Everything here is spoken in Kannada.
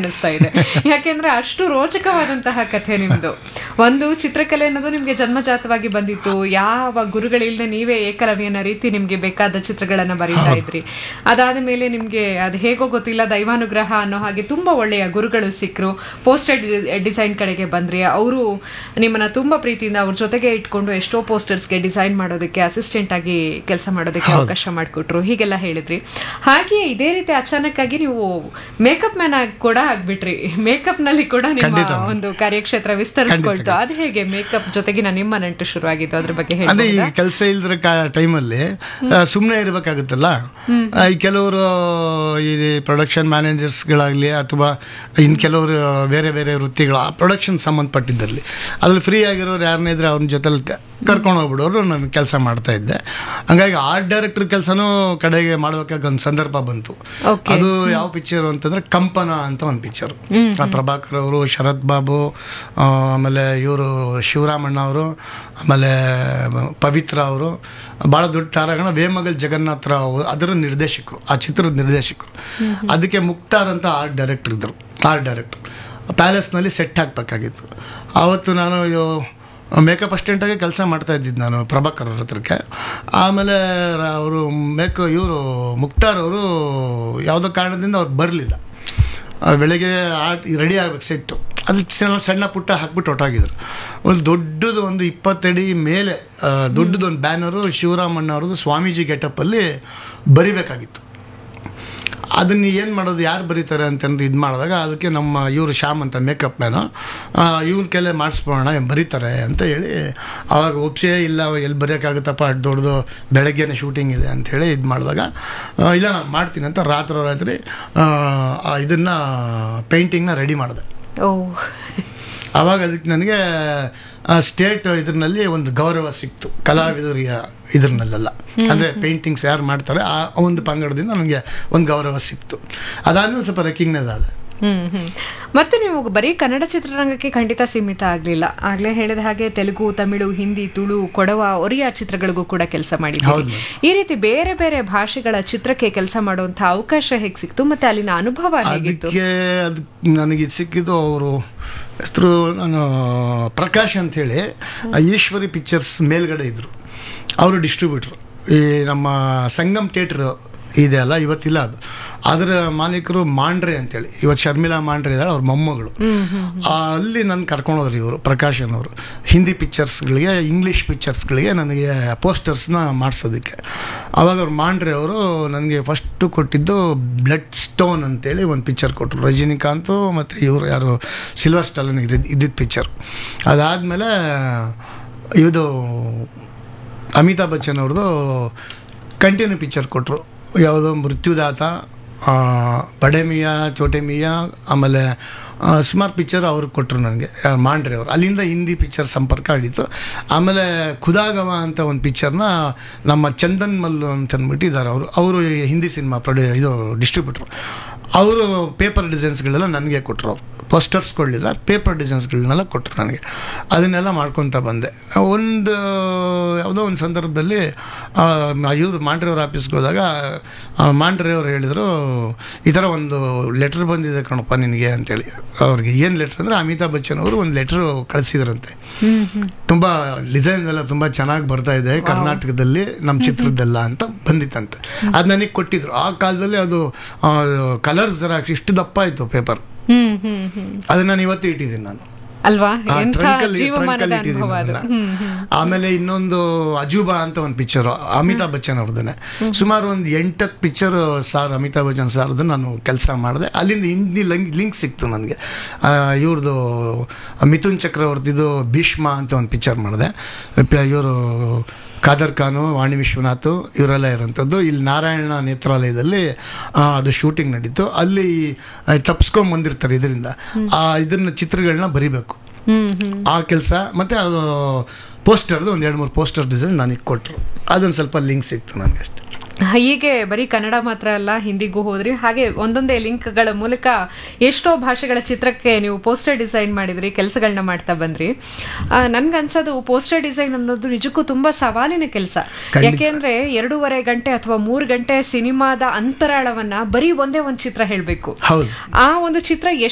ಅನಿಸ್ತಾ ಇದೆ ಯಾಕೆಂದ್ರೆ ಅಷ್ಟು ರೋಚಕವಾದಂತಹ ಕಥೆ ನಿಮ್ದು ಒಂದು ಚಿತ್ರಕಲೆ ಅನ್ನೋದು ನಿಮ್ಗೆ ಜನ್ಮಜಾತವಾಗಿ ಬಂದಿತ್ತು ಯಾವ ಗುರುಗಳಿಲ್ಲದೆ ನೀವೇ ಏಕಲವ್ಯನ ರೀತಿ ನಿಮ್ಗೆ ಬೇಕಾದ ಚಿತ್ರಗಳನ್ನ ಬರೀತಾ ಇದ್ರಿ ಅದಾದ ಮೇಲೆ ನಿಮ್ಗೆ ಅದು ಹೇಗೋ ಗೊತ್ತಿಲ್ಲ ದೈವಾನುಗ್ರಹ ಅನ್ನೋ ಹಾಗೆ ತುಂಬಾ ಒಳ್ಳೆಯ ಗುರುಗಳು ಸಿಕ್ಕರು ಪೋಸ್ಟರ್ ಡಿಸೈನ್ ಕಡೆಗೆ ಬಂದ್ರಿ ಅವರು ನಿಮ್ಮನ್ನ ತುಂಬಾ ಪ್ರೀತಿಯಿಂದ ಅವ್ರ ಜೊತೆಗೆ ಇಟ್ಕೊಂಡು ಎಷ್ಟೋ ಪೋಸ್ಟರ್ಸ್ಗೆ ಡಿಸೈನ್ ಮಾಡೋದಕ್ಕೆ ಅಸಿಸ್ಟೆಂಟ್ ಆಗಿ ಕೆಲಸ ಮಾಡೋದಕ್ಕೆ ಅವಕಾಶ ಮಾಡಿಕೊಟ್ರು ಹೀಗೆಲ್ಲ ಹೇಳಿದ್ರಿ ಹಾಗೆ ಇದೇ ರೀತಿ ಅಚಾನಕ್ ಆಗಿ ನೀವು ಮೇಕಪ್ ಮ್ಯಾನ್ ಆಗಿ ಕೂಡ ಆಗ್ಬಿಟ್ರಿ ಮೇಕಪ್ ನಲ್ಲಿ ಕೂಡ ನಿಮ್ಮ ಒಂದು ಕಾರ್ಯಕ್ಷೇತ್ರ ವಿಸ್ತರಿಸ್ಕೊಳ್ತು ಅದು ಹೇಗೆ ಮೇಕಪ್ ಜೊತೆಗಿನ ನಿಮ್ಮ ನಂಟು ಶುರು ಆಗಿದ್ದು ಅದ್ರ ಬಗ್ಗೆ ಹೇಳಿ ಅದೇ ಈ ಕೆಲಸ ಇಲ್ದ್ರ ಟೈಮಲ್ಲಿ ಸುಮ್ಮನೆ ಇರಬೇಕಾಗುತ್ತಲ್ಲ ಈ ಕೆಲವರು ಈ ಪ್ರೊಡಕ್ಷನ್ ಮ್ಯಾನೇಜರ್ಸ್ಗಳಾಗಲಿ ಅಥವಾ ಇನ್ನು ಕೆಲವರು ಬೇರೆ ಬೇರೆ ವೃತ್ತಿಗಳು ಆ ಪ್ರೊಡಕ್ಷನ್ ಸಂಬಂಧಪಟ್ಟಿದ್ದಲ್ಲಿ ಅಲ್ಲಿ ಫ್ರೀ ಆಗಿರೋರು ಯಾರನ್ನೇ ಇದ್ರೆ ಅವ್ರ ಜೊತೆಲಿ ಕರ್ಕೊಂಡು ಹೋಗ್ಬಿಡೋರು ನಾನು ಕೆಲಸ ಮಾಡ್ತಾ ಇದ್ದೆ ಹಂಗಾಗಿ ಆರ್ಟ್ ಡೈರೆಕ್ಟರ್ ಕೆಲಸನೂ ಕಡೆಗೆ ಮಾಡ್ಬೇಕಾಗ ಒಂದು ಸಂದರ್ಭ ಬಂತು Okay. ಅದು ಯಾವ ಪಿಕ್ಚರ್ ಅಂತಂದ್ರೆ ಕಂಪನ ಅಂತ ಒಂದು ಪಿಕ್ಚರ್ ಪ್ರಭಾಕರ್ ಅವರು ಶರತ್ ಬಾಬು ಆ, ಆಮೇಲೆ ಇವರು ಶಿವರಾಮಣ್ಣ ಅವರು ಆಮೇಲೆ ಪವಿತ್ರ ಅವರು ಭಾಳ ದೊಡ್ಡ ತಾರಾಗಣ ವೇಮಗಲ್ ಜಗನ್ನಾಥ ರಾವ್ ಅದರ ನಿರ್ದೇಶಕರು ಆ ಚಿತ್ರದ ನಿರ್ದೇಶಕರು ಅದಕ್ಕೆ ಮುಕ್ತಾರ್ ಅಂತ ಆರ್ಟ್ ಡೈರೆಕ್ಟರ್ ಇದ್ದರು ಆರ್ಟ್ ಡೈರೆಕ್ಟರ್ ಪ್ಯಾಲೇಸ್ನಲ್ಲಿ ಸೆಟ್ ಹಾಕ್ಬೇಕಾಗಿತ್ತು ಆವತ್ತು ನಾನು ಮೇಕಪ್ ಅಸ್ಟೆಂಟಾಗಿ ಕೆಲಸ ಮಾಡ್ತಾ ಇದ್ದಿದ್ದು ನಾನು ಪ್ರಭಾಕರ್ ಅವ್ರ ಹತ್ರಕ್ಕೆ ಆಮೇಲೆ ಅವರು ಮೇಕ್ ಇವರು ಮುಕ್ತಾರ್ ಅವರು ಯಾವುದೋ ಕಾರಣದಿಂದ ಅವ್ರು ಬರಲಿಲ್ಲ ಬೆಳಗ್ಗೆ ಆಟ್ ರೆಡಿ ಆಗ್ಬೇಕು ಸೆಟ್ಟು ಅದು ಸಣ್ಣ ಸಣ್ಣ ಪುಟ್ಟ ಹಾಕ್ಬಿಟ್ಟು ಹೊಟ್ಟೋಗಿದ್ರು ಒಂದು ದೊಡ್ಡದು ಒಂದು ಇಪ್ಪತ್ತಡಿ ಮೇಲೆ ಆ, ದೊಡ್ಡದೊಂದು ಬ್ಯಾನರು ಶಿವರಾಮಣ್ಣ ಅವ್ರದ್ದು ಸ್ವಾಮೀಜಿ ಗೆಟಪ್ಪಲ್ಲಿ ಬರಿಬೇಕಾಗಿತ್ತು ಅದನ್ನು ಏನು ಮಾಡೋದು ಯಾರು ಬರೀತಾರೆ ಅಂತಂದು ಇದು ಮಾಡಿದಾಗ ಅದಕ್ಕೆ ನಮ್ಮ ಇವರು ಶ್ಯಾಮ್ ಅಂತ ಮೇಕಪ್ ಮ್ಯಾನು ಇವ್ರ ಕೈಲೇ ಮಾಡಿಸ್ಬೋಣ ಬರೀತಾರೆ ಅಂತ ಹೇಳಿ ಅವಾಗ ಒಪ್ಸೇ ಇಲ್ಲ ಎಲ್ಲಿ ಬರೆಯೋಕ್ಕಾಗುತ್ತಪ್ಪ ಅಷ್ಟು ದೊಡ್ಡದು ಬೆಳಗ್ಗೆನೇ ಶೂಟಿಂಗ್ ಇದೆ ಅಂಥೇಳಿ ಇದು ಮಾಡಿದಾಗ ಆ, ಇಲ್ಲ ನಾನು ಮಾಡ್ತೀನಿ ಅಂತ ರಾತ್ರಿ ರಾತ್ರಿ ಇದನ್ನು ಪೇಂಟಿಂಗ್ನ ರೆಡಿ ಮಾಡಿದೆ ಓ ಆವಾಗ ಅದಕ್ಕೆ ನನಗೆ ಸ್ಟೇಟ್ ಇದ್ರಲ್ಲಿ ಒಂದು ಗೌರವ ಸಿಕ್ತು ಕಲಾವಿದರಿಗೆ ಇದ್ರನ್ನೆಲ್ಲ ಅಂದರೆ ಪೇಂಟಿಂಗ್ಸ್ ಯಾರು ಮಾಡ್ತಾರೆ ಆ ಒಂದು ಪಂಗಡದಿಂದ ನನಗೆ ಒಂದು ಗೌರವ ಸಿಕ್ತು ಅದಾದ್ಮೇಲೆ ಸ್ವಲ್ಪ ರೆಕಗ್ನೈಸ್ ಆದ ಹ್ಮ್ ಹ್ಮ್ ಮತ್ತೆ ನೀವು ಬರೀ ಕನ್ನಡ ಚಿತ್ರರಂಗಕ್ಕೆ ಖಂಡಿತ ಸೀಮಿತ ಆಗ್ಲಿಲ್ಲ ಆಗ್ಲೇ ಹೇಳಿದ ಹಾಗೆ ತೆಲುಗು ತಮಿಳು ಹಿಂದಿ ತುಳು ಕೊಡವ ಒರಿಯಾ ಚಿತ್ರಗಳಿಗೂ ಕೂಡ ಕೆಲಸ ಮಾಡಿದ್ದೀರಿ ಹೌದು. ಈ ರೀತಿ ಬೇರೆ ಬೇರೆ ಭಾಷೆಗಳ ಚಿತ್ರಕ್ಕೆ ಕೆಲಸ ಮಾಡುವಂತ ಅವಕಾಶ ಹೇಗೆ ಸಿಕ್ತು ಮತ್ತೆ ಅಲ್ಲಿನ ಅನುಭವ ಹೇಗಿತ್ತು ಅದಕ್ಕೆ ಅದು ನನಗೆ ಇದು ಸಿಕ್ಕಿದ್ದು ಅವರು ಹೆಸರು ನಾನು ಪ್ರಕಾಶ್ ಅಂಥೇಳಿ ಈಶ್ವರಿ ಪಿಕ್ಚರ್ಸ್ ಮೇಲ್ಗಡೆ ಇದ್ದರು ಅವರು ಡಿಸ್ಟ್ರಿಬ್ಯೂಟ್ರು ಈ ನಮ್ಮ ಸಂಗಮ್ ಥಿಯೇಟ್ರ್ ಇದೆ ಅಲ್ಲ ಇವತ್ತಿಲ್ಲ ಅದು ಅದರ ಮಾಲೀಕರು ಮಾಂಡ್ರೆ ಅಂತೇಳಿ ಇವತ್ತು ಶರ್ಮಿಳಾ ಮಾಂಡ್ರೆ ಇದ್ದಾಳೆ ಅವ್ರ ಮೊಮ್ಮಗಳು ಆ, ಅಲ್ಲಿ ನನ್ನ ಕರ್ಕೊಂಡೋದ್ರು ಇವರು ಪ್ರಕಾಶ್ ಅನ್ನೋರು ಹಿಂದಿ ಪಿಕ್ಚರ್ಸ್ಗಳಿಗೆ ಇಂಗ್ಲೀಷ್ ಪಿಕ್ಚರ್ಸ್ಗಳಿಗೆ ನನಗೆ ಪೋಸ್ಟರ್ಸ್ನ ಮಾಡಿಸೋದಕ್ಕೆ ಆವಾಗ ಅವ್ರು ಮಾಂಡ್ರೆ ಅವರು ನನಗೆ ಫಸ್ಟು ಕೊಟ್ಟಿದ್ದು ಬ್ಲಡ್ ಸ್ಟೋನ್ ಅಂತೇಳಿ ಒಂದು ಪಿಕ್ಚರ್ ಕೊಟ್ಟರು ರಜನಿಕಾಂತು ಮತ್ತು ಇವರು ಯಾರು ಸಿಲ್ವರ್ ಸ್ಟಾಲನ್ ಇದ್ದಿದ್ದ ಪಿಕ್ಚರ್ ಅದಾದಮೇಲೆ ಇದು ಅಮಿತಾಬ್ ಬಚ್ಚನ್ ಅವ್ರದ್ದು ಕಂಟಿನ್ಯೂ ಪಿಕ್ಚರ್ ಕೊಟ್ಟರು ಯಾವುದೋ ಮೃತ್ಯುದಾತ ಆ, ಬಡೆ ಮಿಯಾ ಚೋಟೆ ಮಿಯಾ ಆಮೇಲೆ ಆ, ಸುಮಾರು ಪಿಕ್ಚರ್ ಅವ್ರಿಗೆ ಕೊಟ್ಟರು ನನಗೆ ಮಾಂಡ್ರೆ ಅವರು ಅಲ್ಲಿಂದ ಹಿಂದಿ ಪಿಕ್ಚರ್ ಸಂಪರ್ಕ ಹಿಡಿತು ಆಮೇಲೆ ಖುದಾಗವ ಅಂತ ಒಂದು ಪಿಕ್ಚರ್ನ ನಮ್ಮ ಚಂದನ್ ಮಲ್ಲು ಅಂತ ಅಂದ್ಬಿಟ್ಟು ಇದ್ದಾರೆ ಅವರು ಅವರು ಹಿಂದಿ ಸಿನಿಮಾ ಪ್ರೊಡ್ಯೂ ಇದು ಡಿಸ್ಟ್ರಿಬ್ಯೂಟ್ರು ಅವರು ಪೇಪರ್ ಡಿಸೈನ್ಸ್ಗಳೆಲ್ಲ ನನಗೆ ಕೊಟ್ಟರು ಅವರು ಪೋಸ್ಟರ್ಸ್ ಕೊಡಲಿಲ್ಲ ಪೇಪರ್ ಡಿಸೈನ್ಸ್ಗಳನ್ನೆಲ್ಲ ಕೊಟ್ಟರು ನನಗೆ ಅದನ್ನೆಲ್ಲ ಮಾಡ್ಕೊತ ಬಂದೆ ಒಂದು ಯಾವುದೋ ಒಂದು ಸಂದರ್ಭದಲ್ಲಿ ಇವರು ಮಾಂಡ್ರೆಯವ್ರ ಆಫೀಸ್ಗೆ ಹೋದಾಗ ಆ, ಮಾಂಡ್ರೆಯವ್ರು ಹೇಳಿದರು ಈ ಥರ ಒಂದು ಲೆಟ್ರ್ ಬಂದಿದೆ ಕಣಪ್ಪ ನಿನಗೆ ಅಂತೇಳಿ ಅವ್ರಿಗೆ ಏನು ಲೆಟ್ರ್ ಅಂದರೆ ಅಮಿತಾಬ್ ಬಚ್ಚನ್ ಅವರು ಒಂದು ಲೆಟ್ರು ಕಳಿಸಿದ್ರಂತೆ ತುಂಬ ಡಿಸೈನ್ ಎಲ್ಲ ತುಂಬ ಚೆನ್ನಾಗಿ ಬರ್ತಾ ಇದೆ ಕರ್ನಾಟಕದಲ್ಲಿ ನಮ್ಮ ಚಿತ್ರದ್ದೆಲ್ಲ ಅಂತ ಬಂದಿತ್ತಂತೆ ಅದು ನನಗೆ ಕೊಟ್ಟಿದ್ರು ಆ ಕಾಲದಲ್ಲಿ ಅದು ಕಲರ್ಸ್ ಜೆರಾಕ್ಸ್ ಇಷ್ಟು ದಪ್ಪ ಆಯಿತು ಪೇಪರ್ ಹ್ಮ್ ಹ್ಮ್ ಹ್ಮ್ ಅದನ್ನ ನಾನು ಇವತ್ತು ಇಟ್ಟಿದ್ದೀನಿ ನಾನು ಅಲ್ವಾ ಆ ಎಂಥ trunk ಅಲ್ಲಿ- trunk ಜೀವಮಾನದ ಅಲ್ಲಿ ಇಟ್ಟಿದ್ದೀನಿ ಅನುಭವ ಅದು ಅದನ್ನ. ಹ್ಮ್ ಹ್ಮ್ ಆಮೇಲೆ ಇನ್ನೊಂದು ಅಜೂಬಾ ಅಂತ ಒಂದು ಪಿಕ್ಚರ್ ಅಮಿತಾಬ್ ಬಚ್ಚನ್ ಅವ್ರದ್ದನ್ನೇ ಸುಮಾರು ಒಂದು ಎಂಟತ್ತು ಪಿಕ್ಚರ್ ಸಾರ್ ಅಮಿತಾಬ್ ಬಚ್ಚನ್ ಸಾರ್ದು ನಾನು ಕೆಲಸ ಮಾಡಿದೆ ಅಲ್ಲಿಂದ ಹಿಂದಿ ಲಿಂಕ್ ಲಿಂಕ್ ಸಿಕ್ತು ನನಗೆ ಇವ್ರದ್ದು ಮಿಥುನ್ ಚಕ್ರವರ್ತಿದು ಭೀಷ್ಮ ಅಂತ ಒಂದು ಪಿಕ್ಚರ್ ಮಾಡಿದೆ ಇವರು ಖಾದರ್ ಖಾನು ವಾಣಿ ವಿಶ್ವನಾಥ್ ಇವರೆಲ್ಲ ಇರೋಂಥದ್ದು ಇಲ್ಲಿ ನಾರಾಯಣ ನೇತ್ರಾಲಯದಲ್ಲಿ ಆ, ಅದು ಶೂಟಿಂಗ್ ನಡೀತು ಅಲ್ಲಿ ತಪ್ಸ್ಕೊಂಡ್ ಬಂದಿರ್ತಾರೆ ಇದರಿಂದ ಆ ಇದನ್ನ ಚಿತ್ರಗಳನ್ನ ಬರಿಬೇಕು ಹ್ಮ್ ಹ್ಮ್ ಆ ಕೆಲಸ ಮತ್ತು ಅದು ಪೋಸ್ಟರ್ದು ಒಂದು ಎರಡು ಮೂರು ಪೋಸ್ಟರ್ ಡಿಸೈನ್ ನನಗೆ ಕೊಟ್ಟರು ಅದೊಂದು ಸ್ವಲ್ಪ ಲಿಂಕ್ ಸಿಕ್ತು ನನಗೆ ಅಷ್ಟೇ ಹೀಗೆ ಬರೀ ಕನ್ನಡ ಮಾತ್ರ ಅಲ್ಲ ಹಿಂದಿಗೂ ಹೋದ್ರಿ ಹಾಗೆ ಒಂದೊಂದೇ ಲಿಂಕ್ಗಳ ಮೂಲಕ ಎಷ್ಟೋ ಭಾಷೆಗಳ ಚಿತ್ರಕ್ಕೆ ನೀವು ಪೋಸ್ಟರ್ ಡಿಸೈನ್ ಮಾಡಿದ್ರಿ ಕೆಲಸಗಳನ್ನ ಮಾಡ್ತಾ ಬಂದ್ರಿ ಆ, ನನ್ಗನ್ಸೋದು ಪೋಸ್ಟರ್ ಡಿಸೈನ್ ಅನ್ನೋದು ನಿಜಕ್ಕೂ ತುಂಬಾ ಸವಾಲಿನ ಕೆಲಸ ಖಂಡಿತ. ಯಾಕೆಂದ್ರೆ ಎರಡೂವರೆ ಗಂಟೆ ಅಥವಾ ಮೂರು ಗಂಟೆ ಸಿನಿಮಾದ ಅಂತರಾಳವನ್ನ ಬರೀ ಒಂದೇ ಒಂದು ಚಿತ್ರ ಹೇಳ್ಬೇಕು ಹೌದು ಆ ಒಂದು ಚಿತ್ರ